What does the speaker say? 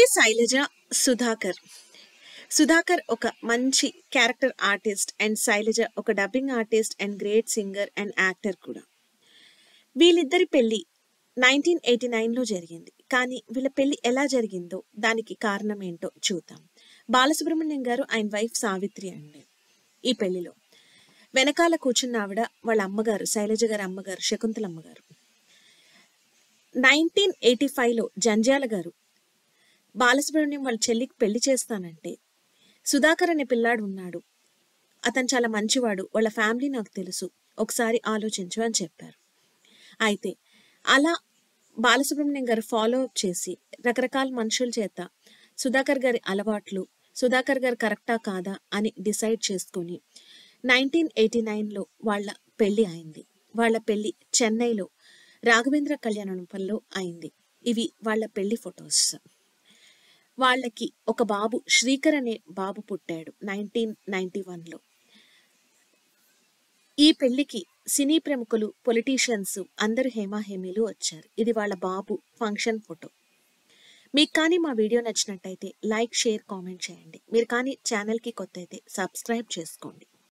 శైలజ సుధాకర్ సుధాకర్ ఒక మంచి character artist and Shailaja ఒక dubbing artist and great singer and actor కూడా వీళ్ళిద్దరి పెళ్లి నైన్టీన్ ఎయిటీ నైన్లో జరిగింది కానీ వీళ్ళ పెళ్లి ఎలా జరిగిందో దానికి కారణం ఏంటో చూద్దాం బాలసుబ్రహ్మణ్యం గారు ఆయన వైఫ్ సావిత్రి అండి ఈ పెళ్లిలో వెనకాల కూర్చున్న ఆవిడ వాళ్ళ అమ్మగారు శైలజ గారి అమ్మగారు శకుంతల అమ్మగారు నైన్టీన్ ఎయిటీ ఫైవ్లో జంజాల గారు బాలసుబ్రహ్మణ్యం వాళ్ళ చెల్లికి పెళ్లి చేస్తానంటే సుధాకర్ అనే పిల్లాడు ఉన్నాడు అతను చాలా మంచివాడు వాళ్ళ ఫ్యామిలీ నాకు తెలుసు ఒకసారి ఆలోచించు అని చెప్పారు అయితే అలా బాలసుబ్రహ్మణ్యం గారు ఫాలో అప్ చేసి రకరకాల మనుషుల చేత సుధాకర్ గారి అలవాట్లు సుధాకర్ గారు కరెక్టా కాదా అని డిసైడ్ చేసుకొని నైన్టీన్ ఎయిటీ నైన్లో వాళ్ళ పెళ్లి అయింది వాళ్ళ పెళ్లి చెన్నైలో రాఘవేంద్ర కళ్యాణంపల్లో అయింది ఇవి వాళ్ళ పెళ్లి ఫొటోస్ వాళ్ళకి ఒక బాబు శ్రీకర్ అనే బాబు పుట్టాడు నైన్టీన్ నైన్టీ వన్లో ఈ పెళ్లికి సినీ ప్రముఖులు పొలిటీషియన్స్ అందరూ హేమాహేమీలు వచ్చారు ఇది వాళ్ళ బాబు ఫంక్షన్ ఫోటో మీకు కానీ మా వీడియో నచ్చినట్టయితే లైక్ షేర్ కామెంట్ చేయండి మీరు కానీ ఛానల్కి కొత్త అయితే సబ్స్క్రైబ్ చేసుకోండి